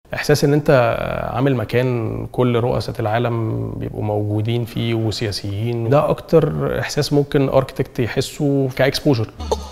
احساس ان انت عامل مكان كل رؤساء العالم بيبقوا موجودين فيه وسياسيين ده اكتر احساس ممكن اركتكت يحسه كاكسبوجر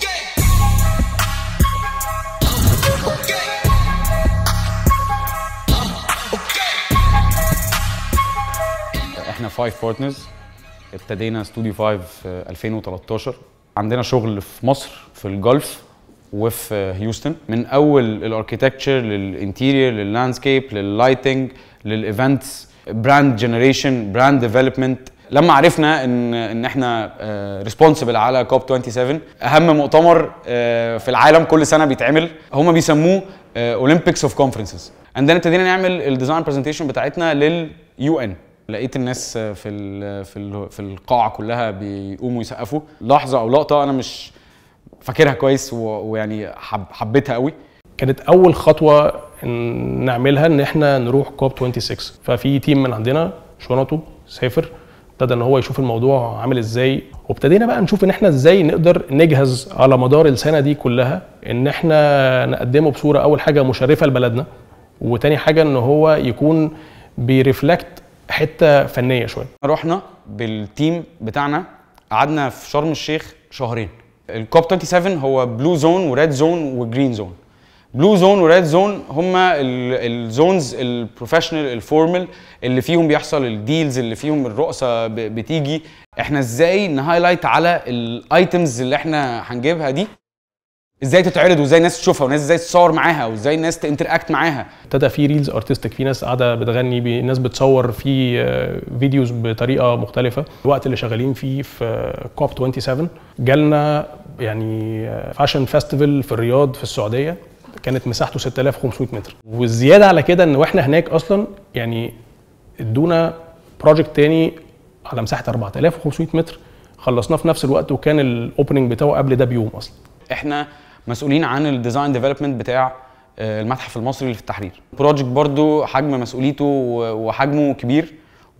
احنا 5 بارتنرز ابتدينا استوديو 5 في 2013 عندنا شغل في مصر في الجولف وفي هيوستن من اول الاركيتكتشر للانتيرير لللاندسكيب لللايتنج للايفنتس براند جنريشن براند ديفلوبمنت لما عرفنا ان ان احنا ريسبونسبل على كوب 27 اهم مؤتمر آه، في العالم كل سنه بيتعمل هم بيسموه اولمبيكس اوف كونفرنسز عندنا ابتدينا نعمل الديزاين برزنتيشن بتاعتنا لليو ان لقيت الناس في ال في ال في القاعه كلها بيقوموا يسقفوا لحظه او لقطه انا مش فاكرها كويس و- ويعني حب حبيتها قوي كانت اول خطوه إن نعملها ان احنا نروح كوب 26 ففي تيم من عندنا شنطه سافر ابتدى ان هو يشوف الموضوع عامل ازاي وابتدينا بقى نشوف ان احنا ازاي نقدر نجهز على مدار السنه دي كلها ان احنا نقدمه بصوره اول حاجه مشرفه لبلدنا وتاني حاجه ان هو يكون بيرفلكت حته فنيه شويه رحنا بالتيم بتاعنا قعدنا في شرم الشيخ شهرين الكوب 27 هو بلو زون وريد زون وجرين زون بلو زون وريد زون هما الزونز البروفيشنال الفورمال اللي فيهم بيحصل الديلز اللي فيهم الرؤساء ب- بتيجي احنا ازاي نهايلايت على الايتمز اللي احنا هنجيبها دي ازاي تتعرض وازاي الناس تشوفها والناس ازاي تتصور معاها وازاي الناس تنتراكت معاها ابتدى في ريلز ارتستيك في ناس قاعده بتغني بي- ناس بتصور في آه، فيديوز بطريقه مختلفه الوقت اللي شغالين فيه في كوب 27 جالنا يعني فاشن فيستيفال في الرياض في السعوديه كانت مساحته 6500 متر والزياده على كده ان واحنا هناك اصلا يعني ادونا بروجكت تاني على مساحه 4500 متر خلصناه في نفس الوقت وكان الاوبننج بتاعه قبل ده بيوم اصلا احنا مسؤولين عن الديزاين ديفلوبمنت بتاع آه، المتحف المصري اللي في التحرير بروجكت برضو حجم مسؤوليته و- وحجمه كبير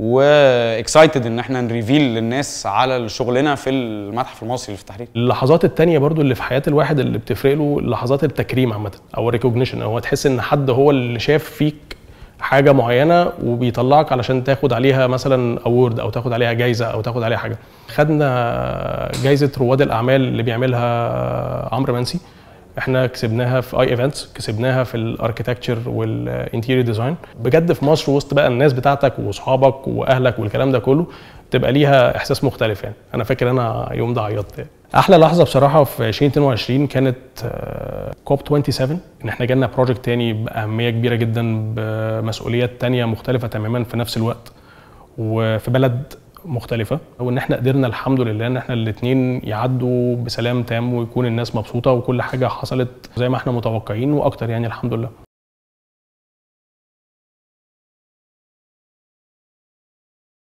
واكسايتد ان احنا نريفيل للناس على شغلنا في المتحف المصري اللي في التحرير اللحظات التانية برضو اللي في حياة الواحد اللي بتفرق له لحظات التكريم عامة أو الريكوجنيشن هو تحس إن حد هو اللي شاف فيك حاجة معينة وبيطلعك علشان تاخد عليها مثلا أورد أو تاخد عليها جايزة أو تاخد عليها حاجة خدنا جايزة رواد الأعمال اللي بيعملها عمرو منسي احنا كسبناها في اي ايفنتس كسبناها في الاركيتكتشر والانتيريور ديزاين بجد في مصر وسط بقى الناس بتاعتك واصحابك واهلك والكلام ده كله تبقى ليها احساس مختلف يعني انا فاكر انا يوم ده عيطت يعني. احلى لحظه بصراحه في 2022 كانت كوب 27 ان احنا جالنا بروجكت تاني باهميه كبيره جدا بمسؤوليات تانية مختلفه تماما في نفس الوقت وفي بلد مختلفة وإن إحنا قدرنا الحمد لله إن إحنا الاتنين يعدوا بسلام تام ويكون الناس مبسوطة وكل حاجة حصلت زي ما إحنا متوقعين وأكتر يعني الحمد لله